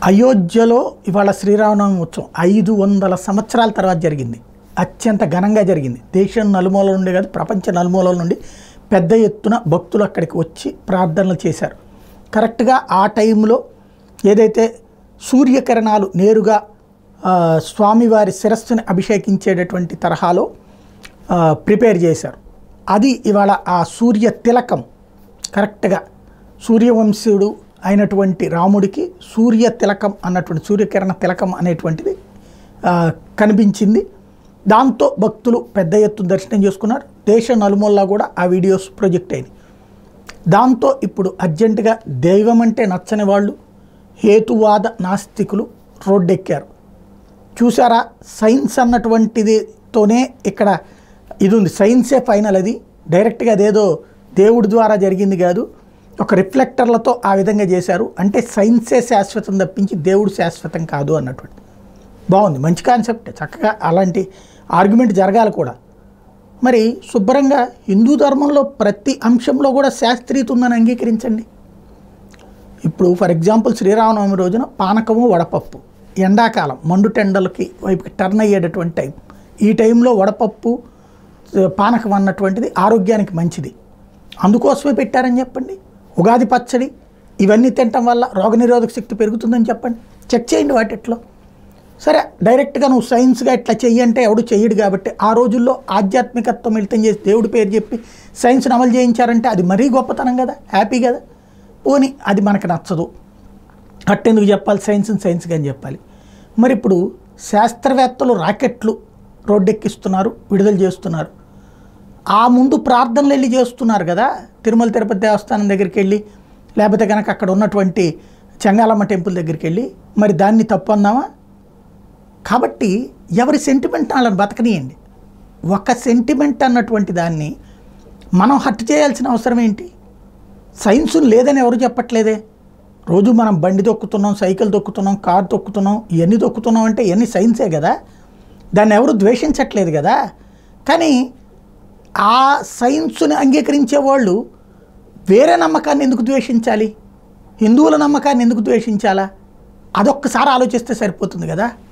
అయోధ్యలో ఇవాళ శ్రీరామనవమి ఉత్సవం ఐదు వందల సంవత్సరాల తర్వాత జరిగింది అత్యంత ఘనంగా జరిగింది దేశం నలుమూలల నుండి కాదు ప్రపంచ నలుమూలల నుండి పెద్ద ఎత్తున భక్తులు అక్కడికి వచ్చి ప్రార్థనలు చేశారు కరెక్ట్గా ఆ టైంలో ఏదైతే సూర్యకిరణాలు నేరుగా ఆ, స్వామివారి శిరస్సుని అభిషేకించేటటువంటి తరహాలో ఆ, ప్రిపేర్ చేశారు అది ఇవాళ ఆ సూర్య తిలకం కరెక్ట్గా సూర్యవంశీయుడు అయినటువంటి రాముడికి సూర్య తిలకం అన్నటువంటి సూర్యకిరణ తిలకం అనేటువంటిది ఆ, కనిపించింది దాంతో భక్తులు పెద్ద ఎత్తున దర్శనం చేసుకున్నారు దేశ నలుమూలలా కూడా ఆ వీడియోస్ ప్రొజెక్ట్ అయింది దాంతో ఇప్పుడు అర్జెంటుగా దైవం అంటే నచ్చని వాళ్ళు హేతువాద నాస్తికులు రోడ్డెక్కారు చూసారా సైన్స్ అన్నటువంటిదితోనే ఇక్కడ ఇది ఉంది సైన్సే ఫైనల్ అది డైరెక్ట్గా అదేదో దేవుడి ద్వారా జరిగింది కాదు ఒక రిఫ్లెక్టర్లతో ఆ విధంగా చేశారు అంటే సైన్సే శాశ్వతం తప్పించి దేవుడు శాశ్వతం కాదు అన్నటువంటి బాగుంది మంచి కాన్సెప్ట్ చక్కగా అలాంటి ఆర్గ్యుమెంట్ జరగాలి కూడా మరి శుభ్రంగా హిందూ ధర్మంలో ప్రతి అంశంలో కూడా శాస్త్రీయత ఉందని అంగీకరించండి ఇప్పుడు ఫర్ ఎగ్జాంపుల్ శ్రీరామనవమి రోజున పానకము వడపప్పు ఎండాకాలం మండు టెండలకి వైపుకి టర్న్ అయ్యేటటువంటి టైం ఈ టైంలో వడపప్పు ఆ, పానకం అన్నటువంటిది ఆరోగ్యానికి మంచిది అందుకోసమే పెట్టారని చెప్పండి ఉగాది పచ్చడి ఇవన్నీ తినటం వల్ల రోగనిరోధక శక్తి పెరుగుతుందని చెప్పండి చెక్ చేయండి వాటిట్లో సరే డైరెక్ట్గా నువ్వు సైన్స్గా ఇట్లా చెయ్యి అంటే ఎవడు చెయ్యడు కాబట్టి ఆ రోజుల్లో ఆధ్యాత్మికత్వం మిళితం చేసి దేవుడి పేరు చెప్పి సైన్స్ని అమలు చేయించారంటే అది మరీ గొప్పతనం కదా హ్యాపీ కదా పోని అది మనకు నచ్చదు అట్టెందుకు చెప్పాలి సైన్స్ని సైన్స్గా అని చెప్పాలి మరి ఇప్పుడు శాస్త్రవేత్తలు రాకెట్లు రోడ్డెక్కిస్తున్నారు విడుదల చేస్తున్నారు ఆ ముందు ప్రార్థనలు వెళ్ళి చేస్తున్నారు కదా తిరుమల తిరుపతి దేవస్థానం దగ్గరికి వెళ్ళి లేకపోతే కనుక అక్కడ ఉన్నటువంటి చెంగాలమ్మ టెంపుల్ దగ్గరికి వెళ్ళి మరి దాన్ని తప్పు అందామా కాబట్టి ఎవరి సెంటిమెంట్ వాళ్ళని బతకనియండి ఒక సెంటిమెంట్ అన్నటువంటి దాన్ని మనం హట్ చేయాల్సిన అవసరం ఏంటి సైన్స్ లేదని ఎవరు చెప్పట్లేదే రోజు మనం బండి తొక్కుతున్నాం సైకిల్ తొక్కుతున్నాం కార్ తొక్కుతున్నాం ఇవన్నీ తొక్కుతున్నాం అంటే ఇవన్నీ సైన్సే కదా దాన్ని ఎవరు ద్వేషించట్లేదు కదా కానీ ఆ సైన్స్ని అంగీకరించే వాళ్ళు వేరే నమ్మకాన్ని ఎందుకు ద్వేషించాలి హిందువుల నమ్మకాన్ని ఎందుకు ద్వేషించాలా అదొక్కసారి ఆలోచిస్తే సరిపోతుంది కదా